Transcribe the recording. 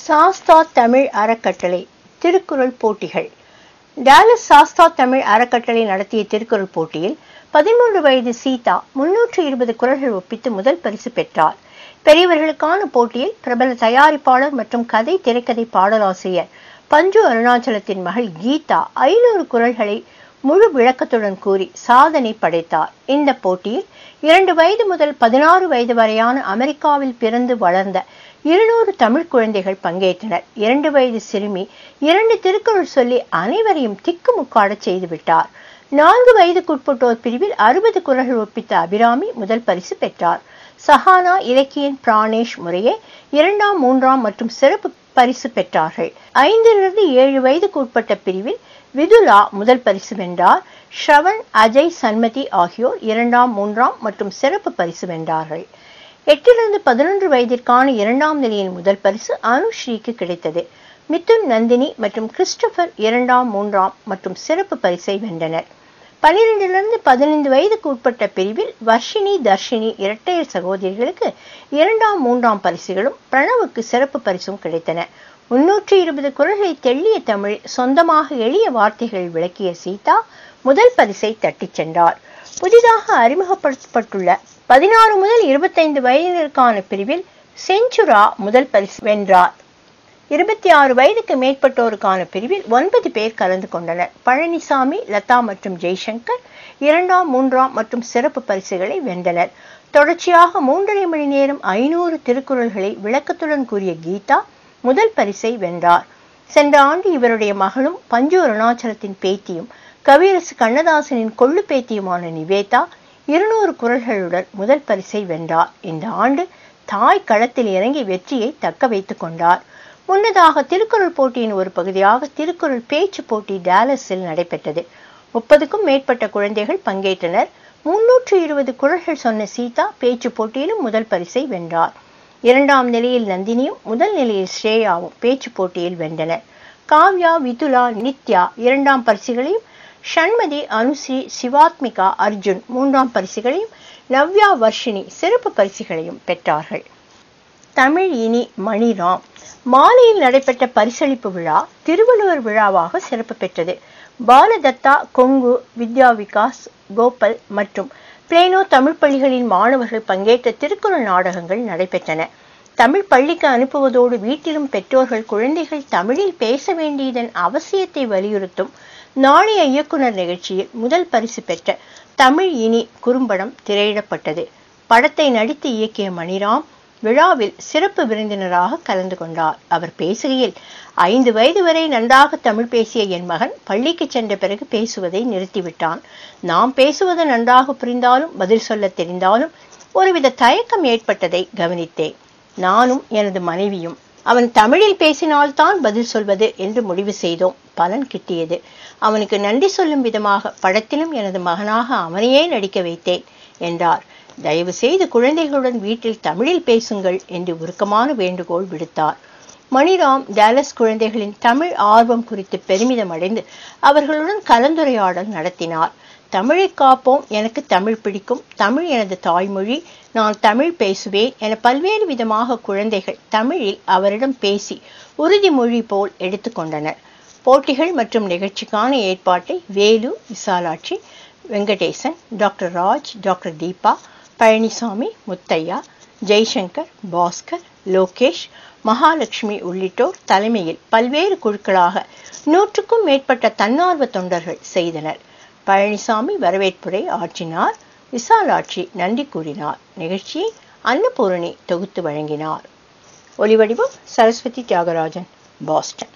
சாஸ்தா தமிழ் அறக்கட்டளை திருக்குறள் போட்டிகள் டாலஸ் சாஸ்தா தமிழ் அறக்கட்டளை நடத்திய திருக்குறள் போட்டியில் பதிமூன்று வயது சீதா முன்னூற்று இருபது குரல்கள் ஒப்பித்து முதல் பரிசு பெற்றார் பெரியவர்களுக்கான போட்டியில் பிரபல தயாரிப்பாளர் மற்றும் கதை திரைக்கதை பாடலாசிரியர் பஞ்சு அருணாச்சலத்தின் மகள் கீதா ஐநூறு குரல்களை முழு விளக்கத்துடன் கூறி சாதனை படைத்தார் இந்த போட்டியில் இரண்டு வயது முதல் பதினாறு வயது வரையான அமெரிக்காவில் பிறந்து வளர்ந்த இருநூறு தமிழ் குழந்தைகள் பங்கேற்றனர் இரண்டு வயது சிறுமி இரண்டு திருக்குறள் சொல்லி அனைவரையும் திக்குமுக்காடச் செய்துவிட்டார் நான்கு வயதுக்குட்பட்டோர் பிரிவில் அறுபது குரல்கள் ஒப்பித்த அபிராமி முதல் பரிசு பெற்றார் சஹானா இலக்கியன் பிராணேஷ் முறையே இரண்டாம் மூன்றாம் மற்றும் சிறப்பு பரிசு பெற்றார்கள் ஐந்திலிருந்து ஏழு வயதுக்கு உட்பட்ட பிரிவில் விதுலா முதல் பரிசு வென்றார் ஸ்ரவன் அஜய் சன்மதி ஆகியோர் இரண்டாம் மூன்றாம் மற்றும் சிறப்பு பரிசு வென்றார்கள் எட்டிலிருந்து பதினொன்று வயதிற்கான இரண்டாம் நிலையின் முதல் பரிசு அனுஸ்ரீக்கு கிடைத்தது மிதுன் நந்தினி மற்றும் கிறிஸ்டபர் இரண்டாம் மூன்றாம் மற்றும் சிறப்பு பரிசை வென்றனர் பனிரெண்டிலிருந்து பதினைந்து வயதுக்கு உட்பட்ட பிரிவில் வர்ஷினி தர்ஷினி இரட்டையர் சகோதரிகளுக்கு இரண்டாம் மூன்றாம் பரிசுகளும் பிரணவுக்கு சிறப்பு பரிசும் கிடைத்தன முன்னூற்றி இருபது குரல்களை தெள்ளிய தமிழ் சொந்தமாக எளிய வார்த்தைகள் விளக்கிய சீதா முதல் பரிசை தட்டிச் சென்றார் புதிதாக அறிமுகப்படுத்தப்பட்டுள்ள பதினாறு முதல் இருபத்தைந்து வயதிற்கான பிரிவில் செஞ்சுரா முதல் பரிசு வென்றார் இருபத்தி ஆறு வயதுக்கு மேற்பட்டோருக்கான பிரிவில் ஒன்பது பேர் கலந்து கொண்டனர் பழனிசாமி லதா மற்றும் ஜெய்சங்கர் இரண்டாம் மூன்றாம் மற்றும் சிறப்பு பரிசுகளை வென்றனர் தொடர்ச்சியாக மூன்றரை மணி நேரம் ஐநூறு திருக்குறள்களை விளக்கத்துடன் கூறிய கீதா முதல் பரிசை வென்றார் சென்ற ஆண்டு இவருடைய மகளும் பஞ்சு அருணாச்சலத்தின் பேத்தியும் கவியரசு கண்ணதாசனின் கொள்ளு பேத்தியுமான நிவேதா இருநூறு குரல்களுடன் முதல் பரிசை வென்றார் இந்த ஆண்டு தாய் களத்தில் இறங்கி வெற்றியை தக்க வைத்துக் கொண்டார் முன்னதாக திருக்குறள் போட்டியின் ஒரு பகுதியாக திருக்குறள் பேச்சு போட்டி டாலஸில் நடைபெற்றது முப்பதுக்கும் மேற்பட்ட குழந்தைகள் பங்கேற்றனர் முன்னூற்று இருபது குரல்கள் சொன்ன சீதா பேச்சு போட்டியிலும் முதல் பரிசை வென்றார் இரண்டாம் நிலையில் நந்தினியும் முதல் நிலையில் ஸ்ரேயாவும் பேச்சு போட்டியில் வென்றனர் காவ்யா விதுலா நித்யா இரண்டாம் பரிசுகளையும் ஷண்மதி அனுஸ்ரீ சிவாத்மிகா அர்ஜுன் மூன்றாம் பரிசுகளையும் நவ்யா வர்ஷினி சிறப்பு பரிசுகளையும் பெற்றார்கள் தமிழ் இனி மணிராம் மாலையில் நடைபெற்ற பரிசளிப்பு விழா திருவள்ளுவர் விழாவாக சிறப்பு பெற்றது பாலதத்தா கொங்கு வித்யா விகாஸ் கோபல் மற்றும் பிளேனோ தமிழ் பள்ளிகளின் மாணவர்கள் பங்கேற்ற திருக்குறள் நாடகங்கள் நடைபெற்றன தமிழ் பள்ளிக்கு அனுப்புவதோடு வீட்டிலும் பெற்றோர்கள் குழந்தைகள் தமிழில் பேச வேண்டியதன் அவசியத்தை வலியுறுத்தும் நாளைய இயக்குனர் நிகழ்ச்சியில் முதல் பரிசு பெற்ற தமிழ் இனி குறும்படம் திரையிடப்பட்டது படத்தை நடித்து இயக்கிய மணிராம் விழாவில் சிறப்பு விருந்தினராக கலந்து கொண்டார் அவர் பேசுகையில் ஐந்து வயது வரை நன்றாக தமிழ் பேசிய என் மகன் பள்ளிக்கு சென்ற பிறகு பேசுவதை நிறுத்திவிட்டான் நாம் பேசுவது நன்றாக புரிந்தாலும் பதில் சொல்ல தெரிந்தாலும் ஒருவித தயக்கம் ஏற்பட்டதை கவனித்தேன் நானும் எனது மனைவியும் அவன் தமிழில் பேசினால்தான் பதில் சொல்வது என்று முடிவு செய்தோம் பலன் கிட்டியது அவனுக்கு நன்றி சொல்லும் விதமாக படத்திலும் எனது மகனாக அவனையே நடிக்க வைத்தேன் என்றார் தயவு செய்து குழந்தைகளுடன் வீட்டில் தமிழில் பேசுங்கள் என்று உருக்கமான வேண்டுகோள் விடுத்தார் மணிராம் டேலஸ் குழந்தைகளின் தமிழ் ஆர்வம் குறித்து பெருமிதம் அடைந்து அவர்களுடன் கலந்துரையாடல் நடத்தினார் தமிழை காப்போம் எனக்கு தமிழ் பிடிக்கும் தமிழ் எனது தாய்மொழி நான் தமிழ் பேசுவேன் என பல்வேறு விதமாக குழந்தைகள் தமிழில் அவரிடம் பேசி உறுதிமொழி போல் எடுத்துக்கொண்டனர் போட்டிகள் மற்றும் நிகழ்ச்சிக்கான ஏற்பாட்டை வேலு விசாலாட்சி வெங்கடேசன் டாக்டர் ராஜ் டாக்டர் தீபா பழனிசாமி முத்தையா ஜெய்சங்கர் பாஸ்கர் லோகேஷ் மகாலட்சுமி உள்ளிட்டோர் தலைமையில் பல்வேறு குழுக்களாக நூற்றுக்கும் மேற்பட்ட தன்னார்வ தொண்டர்கள் செய்தனர் பழனிசாமி வரவேற்புரை ஆற்றினார் விசாலாட்சி நன்றி கூறினார் நிகழ்ச்சியை அன்னபூரணி தொகுத்து வழங்கினார் ஒலிவடிவம் சரஸ்வதி தியாகராஜன் பாஸ்டன்